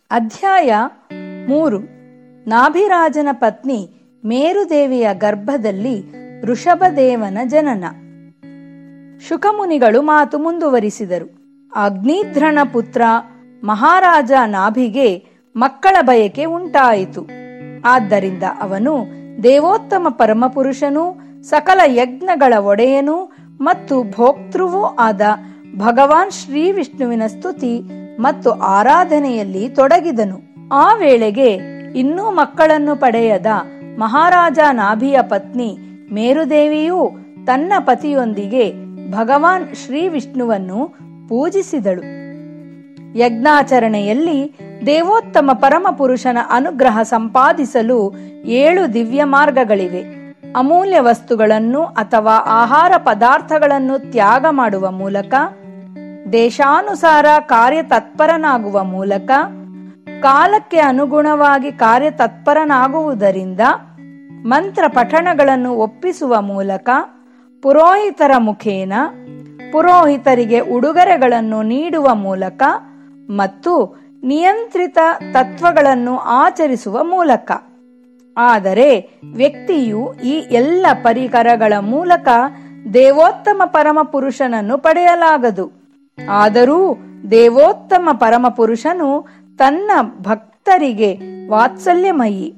ಅಧ್ಯಾಯ ಮೂರು ನಾಭಿರಾಜನ ಪತ್ನಿ ಮೇರುದೇವಿಯ ಗರ್ಭದಲ್ಲಿ ಋಷಭದೇವನ ಜನನ ಶುಕಮುನಿಗಳು ಮಾತು ಮುಂದುವರಿಸಿದರು ಅಗ್ನಿಧ್ರಣ ಪುತ್ರ ಮಹಾರಾಜ ನಾಭಿಗೆ ಮಕ್ಕಳ ಬಯಕೆ ಉಂಟಾಯಿತು ಆದ್ದರಿಂದ ಅವನು ದೇವೋತ್ತಮ ಪರಮಪುರುಷನೂ ಸಕಲ ಯಜ್ಞಗಳ ಒಡೆಯನೂ ಮತ್ತು ಭೋಕ್ತೃವೂ ಆದ ಭಗವಾನ್ ಶ್ರೀ ವಿಷ್ಣುವಿನ ಸ್ತುತಿ ಮತ್ತು ಆರಾಧನೆಯಲ್ಲಿ ತೊಡಗಿದನು ಆ ವೇಳೆಗೆ ಇನ್ನೂ ಮಕ್ಕಳನ್ನು ಪಡೆಯದ ಮಹಾರಾಜ ನಾಭಿಯ ಪತ್ನಿ ಮೇರುದೇವಿಯು ತನ್ನ ಪತಿಯೊಂದಿಗೆ ಭಗವಾನ್ ಶ್ರೀ ವಿಷ್ಣುವನ್ನು ಪೂಜಿಸಿದಳು ಯಜ್ಞಾಚರಣೆಯಲ್ಲಿ ದೇವೋತ್ತಮ ಪರಮಪುರುಷನ ಅನುಗ್ರಹ ಸಂಪಾದಿಸಲು ಏಳು ದಿವ್ಯ ಮಾರ್ಗಗಳಿವೆ ಅಮೂಲ್ಯ ವಸ್ತುಗಳನ್ನು ಅಥವಾ ಆಹಾರ ಪದಾರ್ಥಗಳನ್ನು ತ್ಯಾಗ ಮಾಡುವ ಮೂಲಕ ದೇಶಾನುಸಾರ ಕಾರ್ಯತತ್ಪರನಾಗುವ ಮೂಲಕ ಕಾಲಕ್ಕೆ ಅನುಗುಣವಾಗಿ ಕಾರ್ಯತತ್ಪರನಾಗುವುದರಿಂದ ಮಂತ್ರ ಪಠಣಗಳನ್ನು ಒಪ್ಪಿಸುವ ಮೂಲಕ ಪುರೋಹಿತರ ಮುಖೇನ ಪುರೋಹಿತರಿಗೆ ಉಡುಗೊರೆಗಳನ್ನು ನೀಡುವ ಮೂಲಕ ಮತ್ತು ನಿಯಂತ್ರಿತ ತತ್ವಗಳನ್ನು ಆಚರಿಸುವ ಮೂಲಕ ಆದರೆ ವ್ಯಕ್ತಿಯು ಈ ಎಲ್ಲ ಪರಿಕರಗಳ ಮೂಲಕ ದೇವೋತ್ತಮ ಪರಮಪುರುಷನನ್ನು ಪಡೆಯಲಾಗದು ಆದರೂ ದೇವೋತ್ತಮ ಪರಮಪುರುಷನು ತನ್ನ ಭಕ್ತರಿಗೆ ವಾತ್ಸಲ್ಯಮಯಿ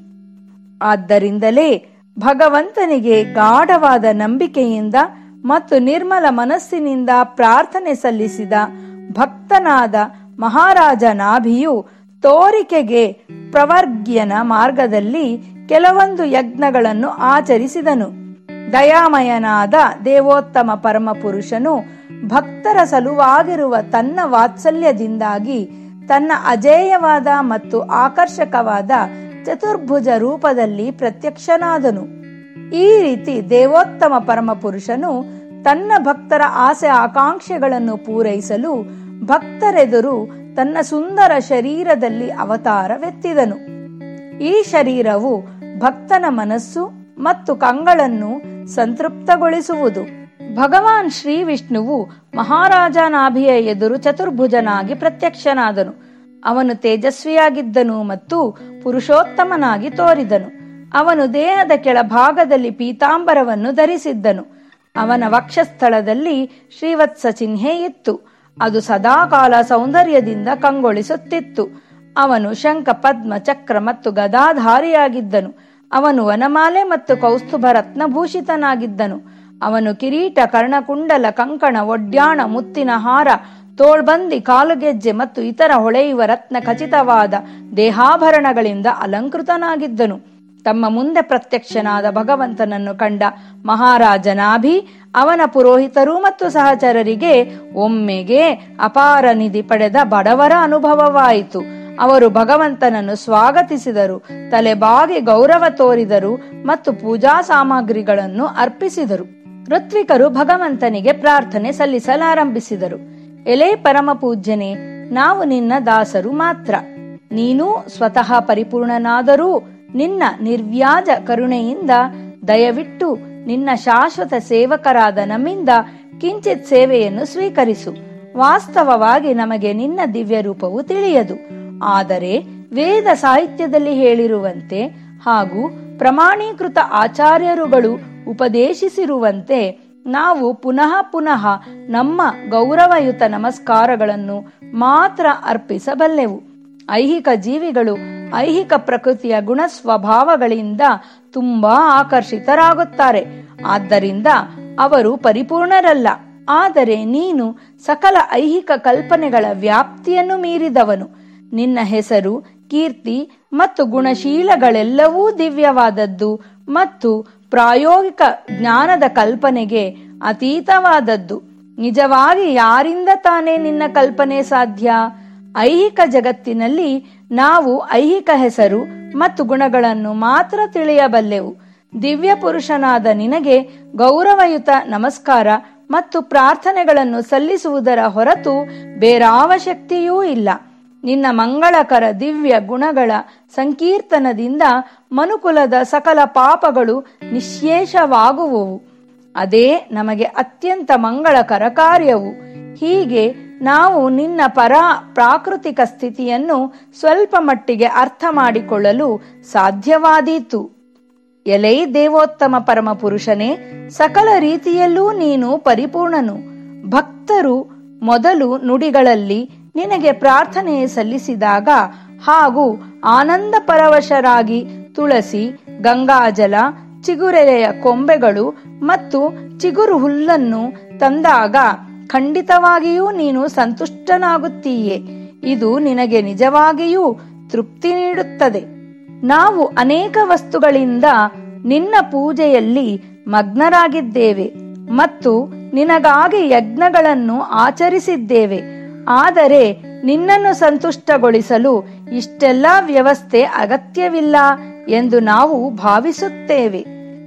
ಆದ್ದರಿಂದಲೇ ಭಗವಂತನಿಗೆ ಗಾಢವಾದ ನಂಬಿಕೆಯಿಂದ ಮತ್ತು ನಿರ್ಮಲ ಮನಸ್ಸಿನಿಂದ ಪ್ರಾರ್ಥನೆ ಸಲ್ಲಿಸಿದ ಭಕ್ತನಾದ ಮಹಾರಾಜ ನಾಭಿಯು ತೋರಿಕೆಗೆ ಪ್ರವರ್ಗ್ಯನ ಮಾರ್ಗದಲ್ಲಿ ಕೆಲವೊಂದು ಯಜ್ಞಗಳನ್ನು ಆಚರಿಸಿದನು ದಯಾಮಯನಾದ ದೇವೋತ್ತಮ ಪರಮಪುರುಷನು ಭಕ್ತರ ಸಲುವಾಗಿರುವ ತನ್ನ ವಾತ್ಸಲ್ಯದಿಂದಾಗಿ ತನ್ನ ಅಜೇಯವಾದ ಮತ್ತು ಆಕರ್ಷಕವಾದ ಚತುರ್ಭುಜ ರೂಪದಲ್ಲಿ ಪ್ರತ್ಯಕ್ಷನಾದನು ಈ ರೀತಿ ದೇವೋತ್ತಮ ಪರಮಪುರುಷನು ತನ್ನ ಭಕ್ತರ ಆಸೆ ಆಕಾಂಕ್ಷೆಗಳನ್ನು ಪೂರೈಸಲು ಭಕ್ತರೆದುರು ತನ್ನ ಸುಂದರ ಶರೀರದಲ್ಲಿ ಅವತಾರವೆತ್ತಿದನು ಈ ಶರೀರವು ಭಕ್ತನ ಮನಸ್ಸು ಮತ್ತು ಕಂಗಳನ್ನು ಸಂತೃಪ್ತಗೊಳಿಸುವುದು ಭಗವಾನ್ ಶ್ರೀ ವಿಷ್ಣುವು ಮಹಾರಾಜ ನಾಭಿಯ ಎದುರು ಚತುರ್ಭುಜನಾಗಿ ಪ್ರತ್ಯಕ್ಷನಾದನು ಅವನು ತೇಜಸ್ವಿಯಾಗಿದ್ದನು ಮತ್ತು ಪುರುಷೋತ್ತಮನಾಗಿ ತೋರಿದನು ಅವನು ದೇಹದ ಕೆಳಭಾಗದಲ್ಲಿ ಪೀತಾಂಬರವನ್ನು ಧರಿಸಿದ್ದನು ಅವನ ವಕ್ಷಸ್ಥಳದಲ್ಲಿ ಶ್ರೀವತ್ಸ ಚಿಹ್ನೆ ಇತ್ತು ಅದು ಸದಾಕಾಲ ಸೌಂದರ್ಯದಿಂದ ಕಂಗೊಳಿಸುತ್ತಿತ್ತು ಅವನು ಶಂಖ ಪದ್ಮ ಚಕ್ರ ಮತ್ತು ಗದಾಧಾರಿಯಾಗಿದ್ದನು ಅವನು ವನಮಾಲೆ ಮತ್ತು ಕೌಸ್ತುಭ ರತ್ನಭೂಷಿತನಾಗಿದ್ದನು ಅವನು ಕಿರೀಟ ಕರ್ಣಕುಂಡಲ ಕಂಕಣ ಒಡ್ಯಾಣ ಮುತ್ತಿನ ಹಾರ ತೋಳ್ಬಂದಿ ಕಾಲುಗೆಜ್ಜೆ ಮತ್ತು ಇತರ ಹೊಳೆಯುವ ರತ್ನ ಖಚಿತವಾದ ದೇಹಾಭರಣಗಳಿಂದ ಅಲಂಕೃತನಾಗಿದ್ದನು ತಮ್ಮ ಮುಂದೆ ಪ್ರತ್ಯಕ್ಷನಾದ ಭಗವಂತನನ್ನು ಕಂಡ ಮಹಾರಾಜನಾಭಿ ಅವನ ಪುರೋಹಿತರು ಮತ್ತು ಸಹಚರರಿಗೆ ಒಮ್ಮೆಗೆ ಅಪಾರ ನಿಧಿ ಪಡೆದ ಬಡವರ ಅನುಭವವಾಯಿತು ಅವರು ಭಗವಂತನನ್ನು ಸ್ವಾಗತಿಸಿದರು ತಲೆಬಾಗಿ ಗೌರವ ತೋರಿದರು ಮತ್ತು ಪೂಜಾ ಸಾಮಗ್ರಿಗಳನ್ನು ಅರ್ಪಿಸಿದರು ಋತ್ವಿಕರು ಭಗವಂತನಿಗೆ ಪ್ರಾರ್ಥನೆ ಸಲ್ಲಿಸಲಾರಂಭಿಸಿದರು ಎಲೆ ಪರಮ ಪೂಜ್ಯನೆ ನಾವು ನಿನ್ನ ದಾಸರು ಮಾತ್ರ ನೀನು ಸ್ವತಃ ಪರಿಪೂರ್ಣನಾದರೂ ನಿನ್ನ ನಿರ್ವ್ಯಾಜ ಕರುಣೆಯಿಂದ ದಯವಿಟ್ಟು ನಿನ್ನ ಶಾಶ್ವತ ಸೇವಕರಾದ ನಮ್ಮಿಂದ ಕಿಂಚಿತ್ ಸೇವೆಯನ್ನು ಸ್ವೀಕರಿಸು ವಾಸ್ತವವಾಗಿ ನಮಗೆ ನಿನ್ನ ದಿವ್ಯ ರೂಪವು ತಿಳಿಯದು ಆದರೆ ವೇದ ಸಾಹಿತ್ಯದಲ್ಲಿ ಹೇಳಿರುವಂತೆ ಹಾಗೂ ಪ್ರಮಾಣೀಕೃತ ಆಚಾರ್ಯರುಗಳು ಉಪದೇಶಿಸಿರುವಂತೆ ನಾವು ಪುನಃ ಪುನಃ ನಮ್ಮ ಗೌರವಯುತ ನಮಸ್ಕಾರಗಳನ್ನು ಮಾತ್ರ ಅರ್ಪಿಸಬಲ್ಲೆವು ಐಹಿಕ ಜೀವಿಗಳು ಐಹಿಕ ಪ್ರಕೃತಿಯ ಗುಣ ಸ್ವಭಾವಗಳಿಂದ ತುಂಬಾ ಆಕರ್ಷಿತರಾಗುತ್ತಾರೆ ಆದ್ದರಿಂದ ಅವರು ಪರಿಪೂರ್ಣರಲ್ಲ ಆದರೆ ನೀನು ಸಕಲ ಐಹಿಕ ಕಲ್ಪನೆಗಳ ವ್ಯಾಪ್ತಿಯನ್ನು ಮೀರಿದವನು ನಿನ್ನ ಹೆಸರು ಕೀರ್ತಿ ಮತ್ತು ಗುಣಶೀಲಗಳೆಲ್ಲವೂ ದಿವ್ಯವಾದದ್ದು ಮತ್ತು ಪ್ರಾಯೋಗಿಕ ಜ್ಞಾನದ ಕಲ್ಪನೆಗೆ ಅತೀತವಾದದ್ದು ನಿಜವಾಗಿ ಯಾರಿಂದ ತಾನೇ ನಿನ್ನ ಕಲ್ಪನೆ ಸಾಧ್ಯ ಐಹಿಕ ಜಗತ್ತಿನಲ್ಲಿ ನಾವು ಐಹಿಕ ಹೆಸರು ಮತ್ತು ಗುಣಗಳನ್ನು ಮಾತ್ರ ತಿಳಿಯಬಲ್ಲೆವು ದಿವ್ಯ ಪುರುಷನಾದ ನಿನಗೆ ಗೌರವಯುತ ನಮಸ್ಕಾರ ಮತ್ತು ಪ್ರಾರ್ಥನೆಗಳನ್ನು ಸಲ್ಲಿಸುವುದರ ಹೊರತು ಬೇರಾವ ಶಕ್ತಿಯೂ ಇಲ್ಲ ನಿನ್ನ ಮಂಗಳಕರ ದಿವ್ಯ ಗುಣಗಳ ಸಂಕೀರ್ತನದಿಂದ ಮನುಕುಲದ ಸಕಲ ಪಾಪಗಳು ನಿಶ್ಶೇಷವಾಗುವುವು ಅದೇ ನಮಗೆ ಅತ್ಯಂತ ಮಂಗಳಕರ ಕಾರ್ಯವು ಹೀಗೆ ನಾವು ನಿನ್ನ ಪರ ಪ್ರಾಕೃತಿಕ ಸ್ಥಿತಿಯನ್ನು ಸ್ವಲ್ಪ ಮಟ್ಟಿಗೆ ಅರ್ಥ ಮಾಡಿಕೊಳ್ಳಲು ಸಾಧ್ಯವಾದೀತು ಎಲೈ ದೇವೋತ್ತಮ ಪರಮ ಪುರುಷನೇ ಸಕಲ ರೀತಿಯಲ್ಲೂ ನೀನು ಪರಿಪೂರ್ಣನು ಭಕ್ತರು ಮೊದಲು ನುಡಿಗಳಲ್ಲಿ ನಿನಗೆ ಪ್ರಾರ್ಥನೆ ಸಲ್ಲಿಸಿದಾಗ ಹಾಗೂ ಆನಂದ ಪರವಶರಾಗಿ ತುಳಸಿ ಗಂಗಾಜಲ ಚಿಗುರೆಲೆಯ ಕೊಂಬೆಗಳು ಮತ್ತು ಚಿಗುರು ಹುಲ್ಲನ್ನು ತಂದಾಗ ಖಂಡಿತವಾಗಿಯೂ ನೀನು ಸಂತುಷ್ಟನಾಗುತ್ತೀಯೆ ಇದು ನಿನಗೆ ನಿಜವಾಗಿಯೂ ತೃಪ್ತಿ ನೀಡುತ್ತದೆ ನಾವು ಅನೇಕ ವಸ್ತುಗಳಿಂದ ನಿನ್ನ ಪೂಜೆಯಲ್ಲಿ ಮಗ್ನರಾಗಿದ್ದೇವೆ ಮತ್ತು ನಿನಗಾಗಿ ಯಜ್ಞಗಳನ್ನು ಆಚರಿಸಿದ್ದೇವೆ ಆದರೆ ನಿನ್ನನ್ನು ಸಂತುಷ್ಟಗೊಳಿಸಲು ಇಷ್ಟೆಲ್ಲ ವ್ಯವಸ್ಥೆ ಅಗತ್ಯವಿಲ್ಲ ಎಂದು ನಾವು ಭಾವಿಸುತ್ತೇವೆ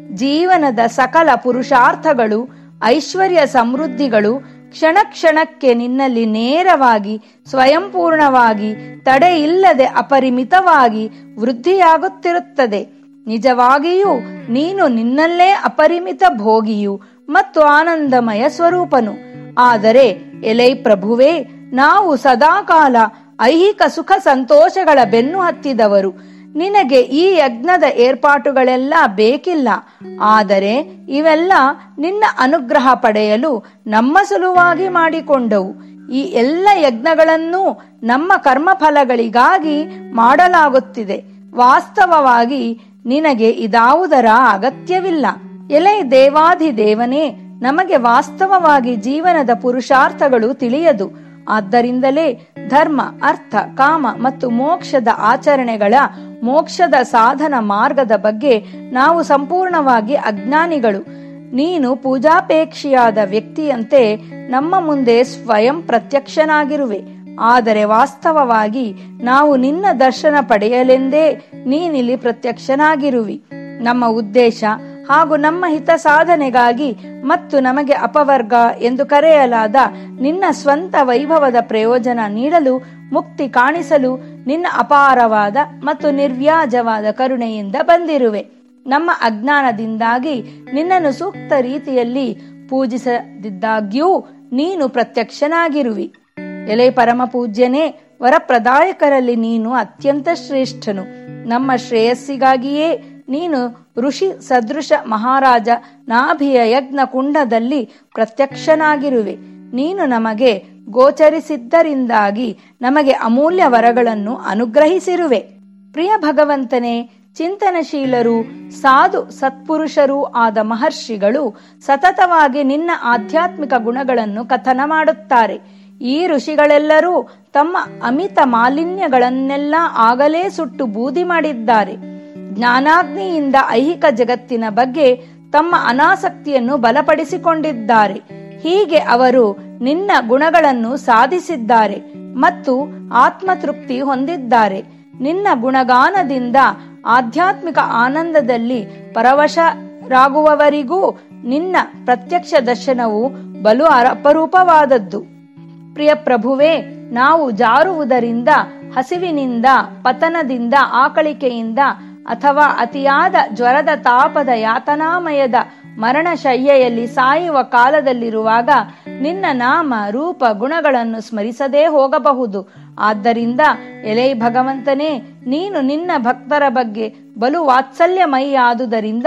ಜೀವನದ ಸಕಲ ಪುರುಷಾರ್ಥಗಳು ಐಶ್ವರ್ಯ ಸಮೃದ್ಧಿಗಳು ಕ್ಷಣ ಕ್ಷಣಕ್ಕೆ ನಿನ್ನಲ್ಲಿ ನೇರವಾಗಿ ಸ್ವಯಂಪೂರ್ಣವಾಗಿ ತಡೆಯಿಲ್ಲದೆ ಅಪರಿಮಿತವಾಗಿ ವೃದ್ಧಿಯಾಗುತ್ತಿರುತ್ತದೆ ನಿಜವಾಗಿಯೂ ನೀನು ನಿನ್ನಲ್ಲೇ ಅಪರಿಮಿತ ಭೋಗಿಯು ಮತ್ತು ಆನಂದಮಯ ಸ್ವರೂಪನು ಆದರೆ ಎಲೈ ಪ್ರಭುವೇ ನಾವು ಸದಾಕಾಲ ಐಹಿಕ ಸುಖ ಸಂತೋಷಗಳ ಬೆನ್ನು ಹತ್ತಿದವರು ನಿನಗೆ ಈ ಯಜ್ಞದ ಏರ್ಪಾಟುಗಳೆಲ್ಲ ಬೇಕಿಲ್ಲ ಆದರೆ ಇವೆಲ್ಲ ನಿನ್ನ ಅನುಗ್ರಹ ಪಡೆಯಲು ನಮ್ಮ ಸಲುವಾಗಿ ಮಾಡಿಕೊಂಡವು ಈ ಎಲ್ಲ ಯಜ್ಞಗಳನ್ನು ನಮ್ಮ ಕರ್ಮಫಲಗಳಿಗಾಗಿ ಮಾಡಲಾಗುತ್ತಿದೆ ವಾಸ್ತವವಾಗಿ ನಿನಗೆ ಇದಾವುದರ ಅಗತ್ಯವಿಲ್ಲ ಎಲೆ ದೇವಾಧಿ ದೇವನೇ ನಮಗೆ ವಾಸ್ತವವಾಗಿ ಜೀವನದ ಪುರುಷಾರ್ಥಗಳು ತಿಳಿಯದು ಆದ್ದರಿಂದಲೇ ಧರ್ಮ ಅರ್ಥ ಕಾಮ ಮತ್ತು ಮೋಕ್ಷದ ಆಚರಣೆಗಳ ಮೋಕ್ಷದ ಸಾಧನ ಮಾರ್ಗದ ಬಗ್ಗೆ ನಾವು ಸಂಪೂರ್ಣವಾಗಿ ಅಜ್ಞಾನಿಗಳು ನೀನು ಪೂಜಾಪೇಕ್ಷಿಯಾದ ವ್ಯಕ್ತಿಯಂತೆ ನಮ್ಮ ಮುಂದೆ ಸ್ವಯಂ ಪ್ರತ್ಯಕ್ಷನಾಗಿರುವೆ ಆದರೆ ವಾಸ್ತವವಾಗಿ ನಾವು ನಿನ್ನ ದರ್ಶನ ಪಡೆಯಲೆಂದೇ ನೀನಿಲ್ಲಿ ಪ್ರತ್ಯಕ್ಷನಾಗಿರುವಿ ನಮ್ಮ ಉದ್ದೇಶ ಹಾಗೂ ನಮ್ಮ ಹಿತ ಸಾಧನೆಗಾಗಿ ಮತ್ತು ನಮಗೆ ಅಪವರ್ಗ ಎಂದು ಕರೆಯಲಾದ ನಿನ್ನ ಸ್ವಂತ ವೈಭವದ ಪ್ರಯೋಜನ ನೀಡಲು ಮುಕ್ತಿ ಕಾಣಿಸಲು ನಿನ್ನ ಅಪಾರವಾದ ಮತ್ತು ನಿರ್ವ್ಯಾಜವಾದ ಕರುಣೆಯಿಂದ ಬಂದಿರುವೆ ನಮ್ಮ ಅಜ್ಞಾನದಿಂದಾಗಿ ನಿನ್ನನ್ನು ಸೂಕ್ತ ರೀತಿಯಲ್ಲಿ ಪೂಜಿಸದಿದ್ದಾಗ್ಯೂ ನೀನು ಪ್ರತ್ಯಕ್ಷನಾಗಿರುವಿ ಎಲೆ ಪರಮ ಪೂಜ್ಯನೇ ವರಪ್ರದಾಯಕರಲ್ಲಿ ನೀನು ಅತ್ಯಂತ ಶ್ರೇಷ್ಠನು ನಮ್ಮ ಶ್ರೇಯಸ್ಸಿಗಾಗಿಯೇ ನೀನು ಋಷಿ ಸದೃಶ ಮಹಾರಾಜ ನಾಭಿಯ ಯಜ್ಞ ಕುಂಡದಲ್ಲಿ ಪ್ರತ್ಯಕ್ಷನಾಗಿರುವೆ ನೀನು ನಮಗೆ ಗೋಚರಿಸಿದ್ದರಿಂದಾಗಿ ನಮಗೆ ಅಮೂಲ್ಯ ವರಗಳನ್ನು ಅನುಗ್ರಹಿಸಿರುವೆ ಪ್ರಿಯ ಭಗವಂತನೇ ಚಿಂತನಶೀಲರು ಸಾಧು ಸತ್ಪುರುಷರೂ ಆದ ಮಹರ್ಷಿಗಳು ಸತತವಾಗಿ ನಿನ್ನ ಆಧ್ಯಾತ್ಮಿಕ ಗುಣಗಳನ್ನು ಕಥನ ಮಾಡುತ್ತಾರೆ ಈ ಋಷಿಗಳೆಲ್ಲರೂ ತಮ್ಮ ಅಮಿತ ಮಾಲಿನ್ಯಗಳನ್ನೆಲ್ಲ ಆಗಲೇ ಸುಟ್ಟು ಬೂದಿ ಮಾಡಿದ್ದಾರೆ ಜ್ಞಾನಾಗ್ನಿಯಿಂದ ಐಹಿಕ ಜಗತ್ತಿನ ಬಗ್ಗೆ ತಮ್ಮ ಅನಾಸಕ್ತಿಯನ್ನು ಬಲಪಡಿಸಿಕೊಂಡಿದ್ದಾರೆ ಹೀಗೆ ಅವರು ನಿನ್ನ ಗುಣಗಳನ್ನು ಸಾಧಿಸಿದ್ದಾರೆ ಮತ್ತು ಆತ್ಮತೃಪ್ತಿ ಹೊಂದಿದ್ದಾರೆ ನಿನ್ನ ಗುಣಗಾನದಿಂದ ಆಧ್ಯಾತ್ಮಿಕ ಆನಂದದಲ್ಲಿ ಪರವಶರಾಗುವವರಿಗೂ ನಿನ್ನ ಪ್ರತ್ಯಕ್ಷ ದರ್ಶನವು ಬಲು ಅಪರೂಪವಾದದ್ದು ಪ್ರಿಯ ಪ್ರಭುವೇ ನಾವು ಜಾರುವುದರಿಂದ ಹಸಿವಿನಿಂದ ಪತನದಿಂದ ಆಕಳಿಕೆಯಿಂದ ಅಥವಾ ಅತಿಯಾದ ಜ್ವರದ ತಾಪದ ಯಾತನಾಮಯದ ಮರಣಶಯ್ಯೆಯಲ್ಲಿ ಸಾಯುವ ಕಾಲದಲ್ಲಿರುವಾಗ ನಿನ್ನ ನಾಮ ರೂಪ ಗುಣಗಳನ್ನು ಸ್ಮರಿಸದೇ ಹೋಗಬಹುದು ಆದ್ದರಿಂದ ಎಲೈ ಭಗವಂತನೇ ನೀನು ನಿನ್ನ ಭಕ್ತರ ಬಗ್ಗೆ ಬಲು ವಾತ್ಸಲ್ಯಮಯಿಯಾದುದರಿಂದ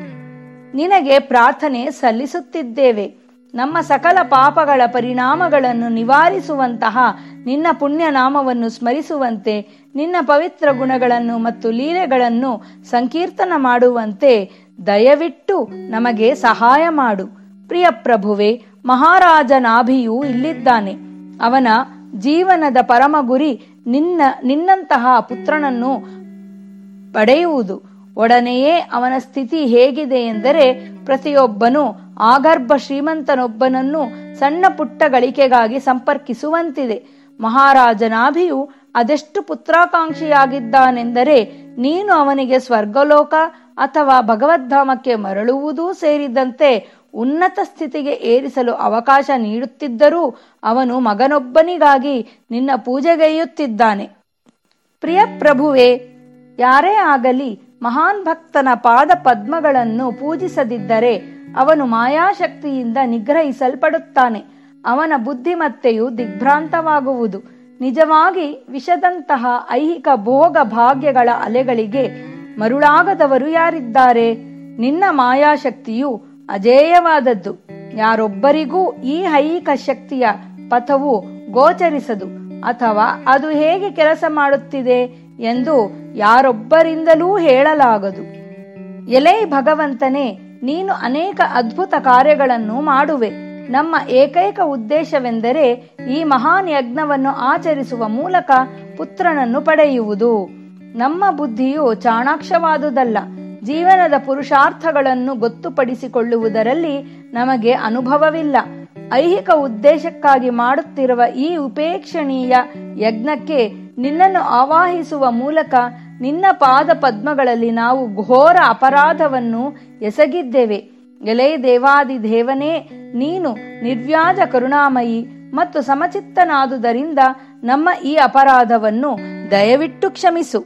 ನಿನಗೆ ಪ್ರಾರ್ಥನೆ ಸಲ್ಲಿಸುತ್ತಿದ್ದೇವೆ ನಮ್ಮ ಸಕಲ ಪಾಪಗಳ ಪರಿಣಾಮಗಳನ್ನು ನಿವಾರಿಸುವಂತಹ ನಿನ್ನ ಪುಣ್ಯ ನಾಮವನ್ನು ಸ್ಮರಿಸುವಂತೆ ನಿನ್ನ ಪವಿತ್ರ ಗುಣಗಳನ್ನು ಮತ್ತು ಲೀಲೆಗಳನ್ನು ಸಂಕೀರ್ತನ ಮಾಡುವಂತೆ ದಯವಿಟ್ಟು ನಮಗೆ ಸಹಾಯ ಮಾಡು ಪ್ರಿಯ ಪ್ರಭುವೆ ಮಹಾರಾಜನಾಭಿಯು ಇಲ್ಲಿದ್ದಾನೆ ಅವನ ಜೀವನದ ಪರಮ ಗುರಿ ನಿನ್ನ ನಿನ್ನಂತಹ ಪುತ್ರನನ್ನು ಪಡೆಯುವುದು ಒಡನೆಯೇ ಅವನ ಸ್ಥಿತಿ ಹೇಗಿದೆ ಎಂದರೆ ಪ್ರತಿಯೊಬ್ಬನು ಆಗರ್ಭ ಶ್ರೀಮಂತನೊಬ್ಬನನ್ನು ಸಣ್ಣ ಪುಟ್ಟ ಗಳಿಕೆಗಾಗಿ ಸಂಪರ್ಕಿಸುವಂತಿದೆ ಮಹಾರಾಜನಾಭಿಯು ಅದೆಷ್ಟು ಪುತ್ರಾಕಾಂಕ್ಷಿಯಾಗಿದ್ದಾನೆಂದರೆ ನೀನು ಅವನಿಗೆ ಸ್ವರ್ಗಲೋಕ ಅಥವಾ ಭಗವದ್ಧಾಮಕ್ಕೆ ಮರಳುವುದೂ ಸೇರಿದಂತೆ ಉನ್ನತ ಸ್ಥಿತಿಗೆ ಏರಿಸಲು ಅವಕಾಶ ನೀಡುತ್ತಿದ್ದರೂ ಅವನು ಮಗನೊಬ್ಬನಿಗಾಗಿ ನಿನ್ನ ಪೂಜೆಗೈಯುತ್ತಿದ್ದಾನೆ ಪ್ರಿಯ ಪ್ರಭುವೆ ಯಾರೇ ಆಗಲಿ ಮಹಾನ್ ಭಕ್ತನ ಪಾದ ಪದ್ಮಗಳನ್ನು ಪೂಜಿಸದಿದ್ದರೆ ಅವನು ಮಾಯಾಶಕ್ತಿಯಿಂದ ನಿಗ್ರಹಿಸಲ್ಪಡುತ್ತಾನೆ ಅವನ ಬುದ್ಧಿಮತ್ತೆಯು ದಿಗ್ಭ್ರಾಂತವಾಗುವುದು ನಿಜವಾಗಿ ವಿಷದಂತಹ ಐಹಿಕ ಭೋಗ ಭಾಗ್ಯಗಳ ಅಲೆಗಳಿಗೆ ಮರುಳಾಗದವರು ಯಾರಿದ್ದಾರೆ ನಿನ್ನ ಮಾಯಾಶಕ್ತಿಯು ಅಜೇಯವಾದದ್ದು ಯಾರೊಬ್ಬರಿಗೂ ಈ ಐಹಿಕ ಶಕ್ತಿಯ ಪಥವು ಗೋಚರಿಸದು ಅಥವಾ ಅದು ಹೇಗೆ ಕೆಲಸ ಮಾಡುತ್ತಿದೆ ಎಂದು ಯಾರೊಬ್ಬರಿಂದಲೂ ಹೇಳಲಾಗದು ಎಲೈ ಭಗವಂತನೇ ನೀನು ಅನೇಕ ಅದ್ಭುತ ಕಾರ್ಯಗಳನ್ನು ಮಾಡುವೆ ನಮ್ಮ ಏಕೈಕ ಉದ್ದೇಶವೆಂದರೆ ಈ ಮಹಾನ್ ಯಜ್ಞವನ್ನು ಆಚರಿಸುವ ಮೂಲಕ ಪುತ್ರನನ್ನು ಪಡೆಯುವುದು ನಮ್ಮ ಬುದ್ಧಿಯು ಚಾಣಾಕ್ಷವಾದುದಲ್ಲ ಜೀವನದ ಪುರುಷಾರ್ಥಗಳನ್ನು ಗೊತ್ತುಪಡಿಸಿಕೊಳ್ಳುವುದರಲ್ಲಿ ನಮಗೆ ಅನುಭವವಿಲ್ಲ ಐಹಿಕ ಉದ್ದೇಶಕ್ಕಾಗಿ ಮಾಡುತ್ತಿರುವ ಈ ಉಪೇಕ್ಷಣೀಯ ಯಜ್ಞಕ್ಕೆ ನಿನ್ನನ್ನು ಆವಾಹಿಸುವ ಮೂಲಕ ನಿನ್ನ ಪಾದ ಪದ್ಮಗಳಲ್ಲಿ ನಾವು ಘೋರ ಅಪರಾಧವನ್ನು ಎಸಗಿದ್ದೇವೆ ಎಲೇ ದೇವಾದಿ ದೇವನೇ ನೀನು ನಿರ್ವ್ಯಾಜ ಕರುಣಾಮಯಿ ಮತ್ತು ಸಮಚಿತ್ತನಾದುದರಿಂದ ನಮ್ಮ ಈ ಅಪರಾಧವನ್ನು ದಯವಿಟ್ಟು ಕ್ಷಮಿಸು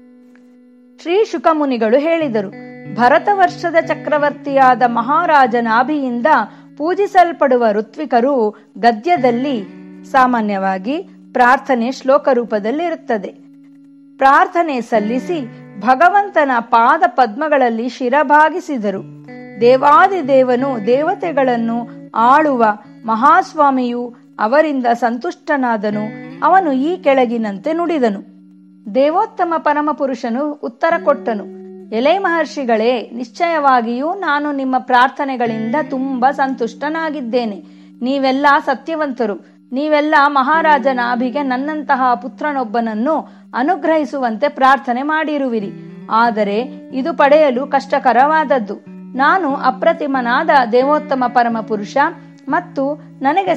ಶ್ರೀ ಶುಕಮುನಿಗಳು ಹೇಳಿದರು ಭರತ ವರ್ಷದ ಚಕ್ರವರ್ತಿಯಾದ ಮಹಾರಾಜನಾಭಿಯಿಂದ ಪೂಜಿಸಲ್ಪಡುವ ಋತ್ವಿಕರು ಗದ್ಯದಲ್ಲಿ ಸಾಮಾನ್ಯವಾಗಿ ಪ್ರಾರ್ಥನೆ ಶ್ಲೋಕ ರೂಪದಲ್ಲಿರುತ್ತದೆ ಪ್ರಾರ್ಥನೆ ಸಲ್ಲಿಸಿ ಭಗವಂತನ ಪಾದ ಪದ್ಮಗಳಲ್ಲಿ ಶಿರಭಾಗಿಸಿದರು ದೇವಾದಿ ದೇವನು ದೇವತೆಗಳನ್ನು ಆಳುವ ಮಹಾಸ್ವಾಮಿಯು ಅವರಿಂದ ಸಂತುಷ್ಟನಾದನು ಅವನು ಈ ಕೆಳಗಿನಂತೆ ನುಡಿದನು ದೇವೋತ್ತಮ ಪರಮಪುರುಷನು ಉತ್ತರ ಕೊಟ್ಟನು ಎಲೆ ಮಹರ್ಷಿಗಳೇ ನಿಶ್ಚಯವಾಗಿಯೂ ನಾನು ನಿಮ್ಮ ಪ್ರಾರ್ಥನೆಗಳಿಂದ ತುಂಬಾ ಸಂತುಷ್ಟನಾಗಿದ್ದೇನೆ ನೀವೆಲ್ಲ ಸತ್ಯವಂತರು ನೀವೆಲ್ಲ ಮಹಾರಾಜನಾಭಿಗೆ ನನ್ನಂತಹ ಪುತ್ರನೊಬ್ಬನನ್ನು ಅನುಗ್ರಹಿಸುವಂತೆ ಪ್ರಾರ್ಥನೆ ಮಾಡಿರುವಿರಿ ಆದರೆ ಇದು ಪಡೆಯಲು ಕಷ್ಟಕರವಾದದ್ದು ನಾನು ಅಪ್ರತಿಮನಾದ ದೇವೋತ್ತಮ ಪರಮಪುರುಷ ಮತ್ತು ನನಗೆ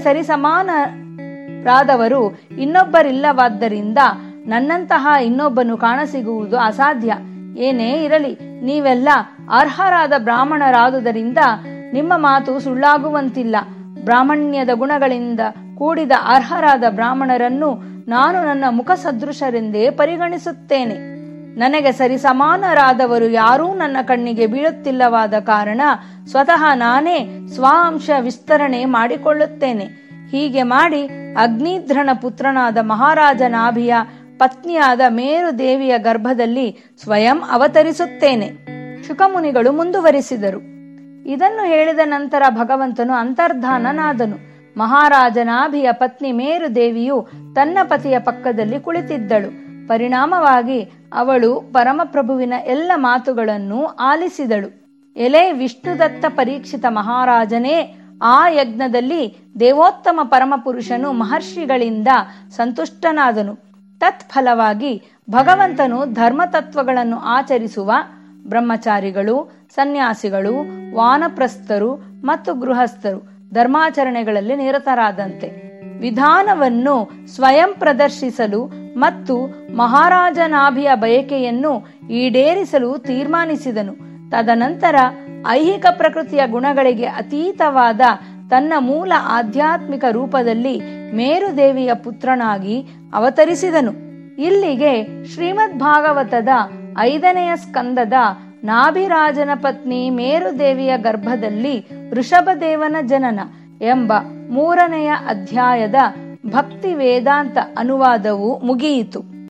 ಸರಿಸಮಾನರಾದವರು ಇನ್ನೊಬ್ಬರಿಲ್ಲವಾದ್ದರಿಂದ ನನ್ನಂತಹ ಇನ್ನೊಬ್ಬನು ಕಾಣಸಿಗುವುದು ಅಸಾಧ್ಯ ಏನೇ ಇರಲಿ ನೀವೆಲ್ಲ ಅರ್ಹರಾದ ಬ್ರಾಹ್ಮಣರಾದುದರಿಂದ ನಿಮ್ಮ ಮಾತು ಸುಳ್ಳಾಗುವಂತಿಲ್ಲ ಬ್ರಾಹ್ಮಣ್ಯದ ಗುಣಗಳಿಂದ ಕೂಡಿದ ಅರ್ಹರಾದ ಬ್ರಾಹ್ಮಣರನ್ನು ನಾನು ನನ್ನ ಮುಖ ಸದೃಶರೆಂದೇ ಪರಿಗಣಿಸುತ್ತೇನೆ ನನಗೆ ಸರಿಸಮಾನರಾದವರು ಯಾರೂ ನನ್ನ ಕಣ್ಣಿಗೆ ಬೀಳುತ್ತಿಲ್ಲವಾದ ಕಾರಣ ಸ್ವತಃ ನಾನೇ ಸ್ವಾಂಶ ವಿಸ್ತರಣೆ ಮಾಡಿಕೊಳ್ಳುತ್ತೇನೆ ಹೀಗೆ ಮಾಡಿ ಅಗ್ನಿಧ್ರನ ಪುತ್ರನಾದ ಮಹಾರಾಜನಾಭಿಯ ಪತ್ನಿಯಾದ ಮೇರು ದೇವಿಯ ಗರ್ಭದಲ್ಲಿ ಸ್ವಯಂ ಅವತರಿಸುತ್ತೇನೆ ಶುಕಮುನಿಗಳು ಮುಂದುವರಿಸಿದರು ಇದನ್ನು ಹೇಳಿದ ನಂತರ ಭಗವಂತನು ಅಂತರ್ಧಾನನಾದನು ಮಹಾರಾಜನಾಭಿಯ ಪತ್ನಿ ಮೇರು ದೇವಿಯು ತನ್ನ ಪತಿಯ ಪಕ್ಕದಲ್ಲಿ ಕುಳಿತಿದ್ದಳು ಪರಿಣಾಮವಾಗಿ ಅವಳು ಪರಮಪ್ರಭುವಿನ ಎಲ್ಲ ಮಾತುಗಳನ್ನು ಆಲಿಸಿದಳು ಎಲೆ ವಿಷ್ಣುದತ್ತ ಪರೀಕ್ಷಿತ ಮಹಾರಾಜನೇ ಆ ಯಜ್ಞದಲ್ಲಿ ದೇವೋತ್ತಮ ಪರಮಪುರುಷನು ಮಹರ್ಷಿಗಳಿಂದ ಸಂತುಷ್ಟನಾದನು ತತ್ಫಲವಾಗಿ ಭಗವಂತನು ಧರ್ಮತತ್ವಗಳನ್ನು ಆಚರಿಸುವ ಬ್ರಹ್ಮಚಾರಿಗಳು ಸನ್ಯಾಸಿಗಳು ವಾನಪ್ರಸ್ಥರು ಮತ್ತು ಗೃಹಸ್ಥರು ಧರ್ಮಾಚರಣೆಗಳಲ್ಲಿ ನಿರತರಾದಂತೆ ವಿಧಾನವನ್ನು ಸ್ವಯಂ ಪ್ರದರ್ಶಿಸಲು ಮತ್ತು ಮಹಾರಾಜನಾಭಿಯ ಬಯಕೆಯನ್ನು ಈಡೇರಿಸಲು ತೀರ್ಮಾನಿಸಿದನು ತದನಂತರ ಐಹಿಕ ಪ್ರಕೃತಿಯ ಗುಣಗಳಿಗೆ ಅತೀತವಾದ ತನ್ನ ಮೂಲ ಆಧ್ಯಾತ್ಮಿಕ ರೂಪದಲ್ಲಿ ಮೇರುದೇವಿಯ ಪುತ್ರನಾಗಿ ಅವತರಿಸಿದನು ಇಲ್ಲಿಗೆ ಶ್ರೀಮದ್ ಭಾಗವತದ ಐದನೆಯ ಸ್ಕಂದದ ನಾಭಿರಾಜನ ಪತ್ನಿ ಮೇರುದೇವಿಯ ಗರ್ಭದಲ್ಲಿ ಋಷಭದೇವನ ಜನನ ಎಂಬ ಮೂರನೆಯ ಅಧ್ಯಾಯದ ಭಕ್ತಿ ವೇದಾಂತ ಅನುವಾದವು ಮುಗಿಯಿತು